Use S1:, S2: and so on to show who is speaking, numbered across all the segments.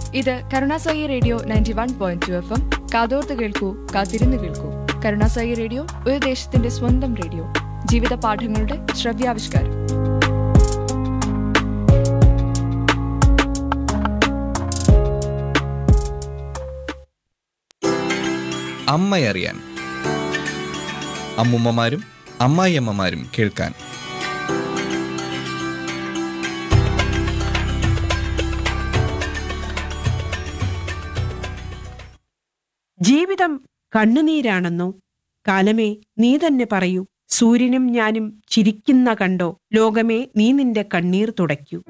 S1: ഇത് Karunasai radio ninety one point two F M കാതോർത്ത് കേൾക്കൂ കാത്തിരുന്ന് കേൾക്കൂ കരുണാസായി റേഡിയോ ഒരു ദേശത്തിന്റെ സ്വന്തം റേഡിയോ ജീവിത പാഠങ്ങളുടെ ശ്രവ്യാവിഷ്കാരം
S2: അമ്മയറിയാൻ അമ്മുമ്മമാരും അമ്മായിയമ്മമാരും കേൾക്കാൻ
S3: ജീവിതം കണ്ണുനീരാണെന്നോ കാലമേ നീ തന്നെ പറയൂ സൂര്യനും ഞാനും ചിരിക്കുന്ന കണ്ടോ ലോകമേ നീ നിന്റെ കണ്ണീർ തുടയ്ക്കൂ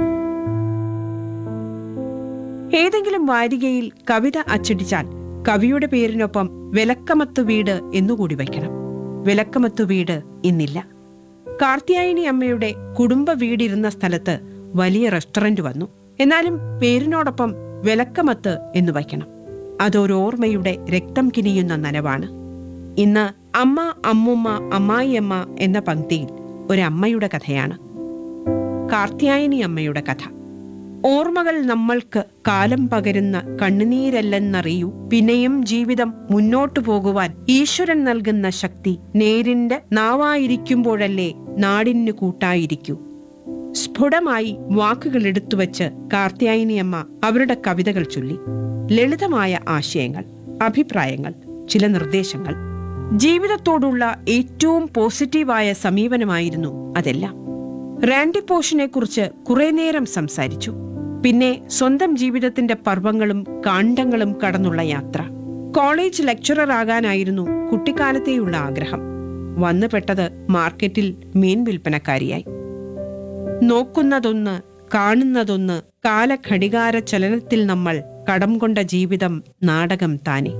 S3: ഏതെങ്കിലും വാരികയിൽ കവിത അച്ചടിച്ചാൽ കവിയുടെ പേരിനൊപ്പം വിലക്കമത്ത് വീട് എന്നുകൂടി വയ്ക്കണം വിലക്കമത്ത് വീട് ഇന്നില്ല കാർത്തിയായനി അമ്മയുടെ കുടുംബ വീടിരുന്ന സ്ഥലത്ത് വലിയ റെസ്റ്റോറന്റ് വന്നു എന്നാലും പേരിനോടൊപ്പം വിലക്കമത്ത് എന്ന് വയ്ക്കണം അതൊരോർമ്മയുടെ രക്തം കിനിയുന്ന നനവാണ് ഇന്ന് അമ്മ അമ്മുമ്മ അമ്മായിയമ്മ എന്ന പങ്ക്തിയിൽ ഒരമ്മയുടെ കഥയാണ് കാർത്തിയായനി അമ്മയുടെ കഥ ഓർമ്മകൾ നമ്മൾക്ക് കാലം പകരുന്ന കണ്ണുനീരല്ലെന്നറിയൂ പിന്നെയും ജീവിതം മുന്നോട്ടു പോകുവാൻ ഈശ്വരൻ നൽകുന്ന ശക്തി നേരിന്റെ നാവായിരിക്കുമ്പോഴല്ലേ നാടിന് കൂട്ടായിരിക്കൂ സ്ഫുടമായി വാക്കുകൾ എടുത്തുവച്ച് കാർത്തിയായനിയമ്മ അവരുടെ കവിതകൾ ചൊല്ലി ലളിതമായ ആശയങ്ങൾ അഭിപ്രായങ്ങൾ ചില നിർദ്ദേശങ്ങൾ ജീവിതത്തോടുള്ള ഏറ്റവും പോസിറ്റീവായ സമീപനമായിരുന്നു അതെല്ലാം റാൻഡി പോഷനെ കുറിച്ച് കുറെ നേരം സംസാരിച്ചു പിന്നെ സ്വന്തം ജീവിതത്തിന്റെ പർവ്വങ്ങളും കാണ്ഡങ്ങളും കടന്നുള്ള യാത്ര കോളേജ് ലെക്ചറർ ആകാനായിരുന്നു കുട്ടിക്കാലത്തെയുള്ള ആഗ്രഹം വന്നുപെട്ടത് മാർക്കറ്റിൽ മീൻ വിൽപ്പനക്കാരിയായി നോക്കുന്നതൊന്ന് കാണുന്നതൊന്ന് കാലഘടികാര ചലനത്തിൽ നമ്മൾ കടം കൊണ്ട ജീവിതം നാടകം താനെ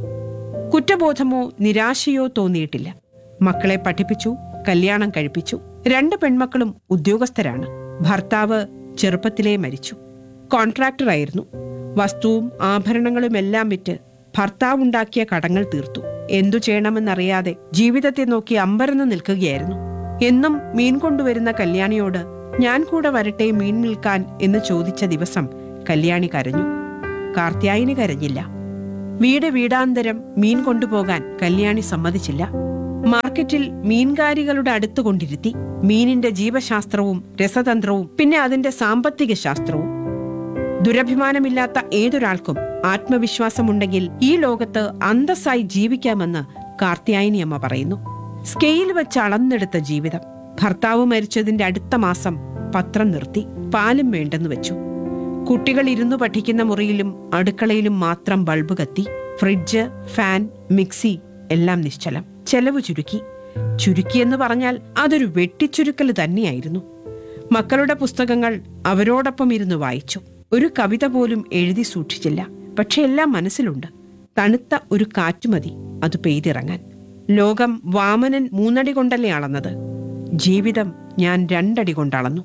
S3: കുറ്റബോധമോ നിരാശയോ തോന്നിയിട്ടില്ല മക്കളെ പഠിപ്പിച്ചു കല്യാണം കഴിപ്പിച്ചു രണ്ട് പെൺമക്കളും ഉദ്യോഗസ്ഥരാണ് ഭർത്താവ് ചെറുപ്പത്തിലേ മരിച്ചു കോൺട്രാക്ടറായിരുന്നു വസ്തുവും ആഭരണങ്ങളും എല്ലാം വിറ്റ് ഭർത്താവ് ഉണ്ടാക്കിയ കടങ്ങൾ തീർത്തു എന്തു ചെയ്യണമെന്നറിയാതെ ജീവിതത്തെ നോക്കി അമ്പരന്ന് നിൽക്കുകയായിരുന്നു എന്നും മീൻ കൊണ്ടുവരുന്ന കല്യാണിയോട് ഞാൻ കൂടെ വരട്ടെ മീൻ നിൽക്കാൻ എന്ന് ചോദിച്ച ദിവസം കല്യാണി കരഞ്ഞു കാർത്യായനി കരഞ്ഞില്ല വീട് വീടാന്തരം മീൻ കൊണ്ടുപോകാൻ കല്യാണി സമ്മതിച്ചില്ല മാർക്കറ്റിൽ മീൻകാരികളുടെ അടുത്ത് കൊണ്ടിരുത്തി മീനിന്റെ ജീവശാസ്ത്രവും രസതന്ത്രവും പിന്നെ അതിന്റെ സാമ്പത്തിക ശാസ്ത്രവും ദുരഭിമാനമില്ലാത്ത ഏതൊരാൾക്കും ആത്മവിശ്വാസമുണ്ടെങ്കിൽ ഈ ലോകത്ത് അന്തസ്സായി ജീവിക്കാമെന്ന് കാർത്തിയായനി അമ്മ പറയുന്നു സ്കെയിൽ വെച്ച് അളന്നെടുത്ത ജീവിതം ഭർത്താവ് മരിച്ചതിന്റെ അടുത്ത മാസം പത്രം നിർത്തി പാലും വേണ്ടെന്ന് വെച്ചു കുട്ടികൾ ഇരുന്നു പഠിക്കുന്ന മുറിയിലും അടുക്കളയിലും മാത്രം ബൾബ് കത്തി ഫ്രിഡ്ജ് ഫാൻ മിക്സി എല്ലാം നിശ്ചലം ചെലവ് ചുരുക്കി ചുരുക്കിയെന്ന് പറഞ്ഞാൽ അതൊരു വെട്ടിച്ചുരുക്കൽ തന്നെയായിരുന്നു മക്കളുടെ പുസ്തകങ്ങൾ അവരോടൊപ്പം ഇരുന്ന് വായിച്ചു ഒരു കവിത പോലും എഴുതി സൂക്ഷിച്ചില്ല പക്ഷെ എല്ലാം മനസ്സിലുണ്ട് തണുത്ത ഒരു കാറ്റുമതി അത് പെയ്തിറങ്ങാൻ ലോകം വാമനൻ മൂന്നടി കൊണ്ടല്ലേ അളന്നത് ജീവിതം ഞാൻ രണ്ടടി കൊണ്ടളന്നു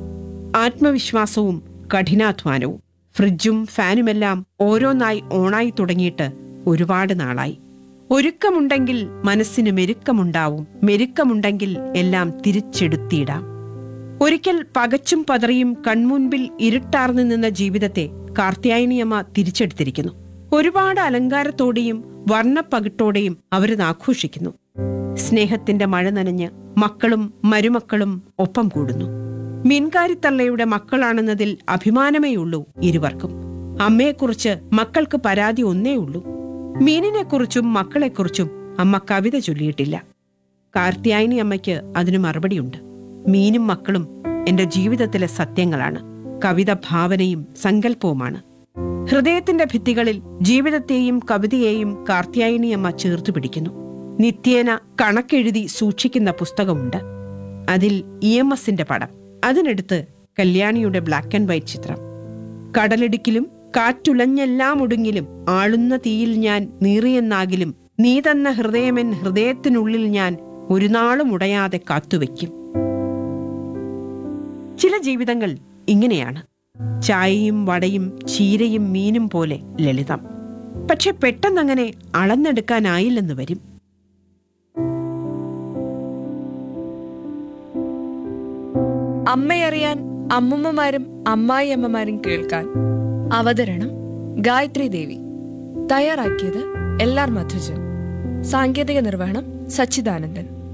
S3: ആത്മവിശ്വാസവും കഠിനാധ്വാനവും ഫ്രിഡ്ജും ഫാനുമെല്ലാം ഓരോന്നായി ഓണായി തുടങ്ങിയിട്ട് ഒരുപാട് നാളായി ഒരുക്കമുണ്ടെങ്കിൽ മനസ്സിന് മെരുക്കമുണ്ടാവും മെരുക്കമുണ്ടെങ്കിൽ എല്ലാം തിരിച്ചെടുത്തിടാം ഒരിക്കൽ പകച്ചും പതറിയും കൺമുൻപിൽ ഇരുട്ടാർന്നു നിന്ന ജീവിതത്തെ കാർത്തിയായനിയമ്മ തിരിച്ചെടുത്തിരിക്കുന്നു ഒരുപാട് അലങ്കാരത്തോടെയും വർണ്ണപ്പകിട്ടോടെയും അവരത് ആഘോഷിക്കുന്നു സ്നേഹത്തിന്റെ മഴ നനഞ്ഞ് മക്കളും മരുമക്കളും ഒപ്പം കൂടുന്നു മീൻകാരിത്തള്ളയുടെ മക്കളാണെന്നതിൽ അഭിമാനമേയുള്ളൂ ഇരുവർക്കും അമ്മയെക്കുറിച്ച് മക്കൾക്ക് പരാതി ഒന്നേ ഉള്ളൂ മീനിനെക്കുറിച്ചും മക്കളെക്കുറിച്ചും അമ്മ കവിത ചൊല്ലിയിട്ടില്ല കാർത്തിയായനി അമ്മയ്ക്ക് അതിന് മറുപടിയുണ്ട് മീനും മക്കളും എന്റെ ജീവിതത്തിലെ സത്യങ്ങളാണ് കവിത ഭാവനയും സങ്കല്പവുമാണ് ഹൃദയത്തിന്റെ ഭിത്തികളിൽ ജീവിതത്തെയും കവിതയെയും കാർത്തിയായനി അമ്മ ചേർത്തു പിടിക്കുന്നു നിത്യേന കണക്കെഴുതി സൂക്ഷിക്കുന്ന പുസ്തകമുണ്ട് അതിൽ ഇ എം എസിന്റെ പടം അതിനടുത്ത് കല്യാണിയുടെ ബ്ലാക്ക് ആൻഡ് വൈറ്റ് ചിത്രം കടലിടുക്കിലും കാറ്റുലഞ്ഞെല്ലാം ഒടുങ്ങിലും ആളുന്ന തീയിൽ ഞാൻ നീറിയെന്നാകിലും നീ തന്ന ഹൃദയമെൻ ഹൃദയത്തിനുള്ളിൽ ഞാൻ ഒരു നാളും ഉടയാതെ കാത്തുവെക്കും ചില ജീവിതങ്ങൾ ഇങ്ങനെയാണ് ചായയും വടയും ചീരയും മീനും പോലെ ലളിതം പക്ഷെ പെട്ടെന്നങ്ങനെ അളന്നെടുക്കാനായില്ലെന്ന് വരും
S1: അമ്മയറിയാൻ അമ്മുമ്മമാരും അമ്മായിയമ്മമാരും കേൾക്കാൻ അവതരണം ഗായത്രി ദേവി തയ്യാറാക്കിയത് എൽ ആർ മധുജൻ സാങ്കേതിക നിർവഹണം സച്ചിദാനന്ദൻ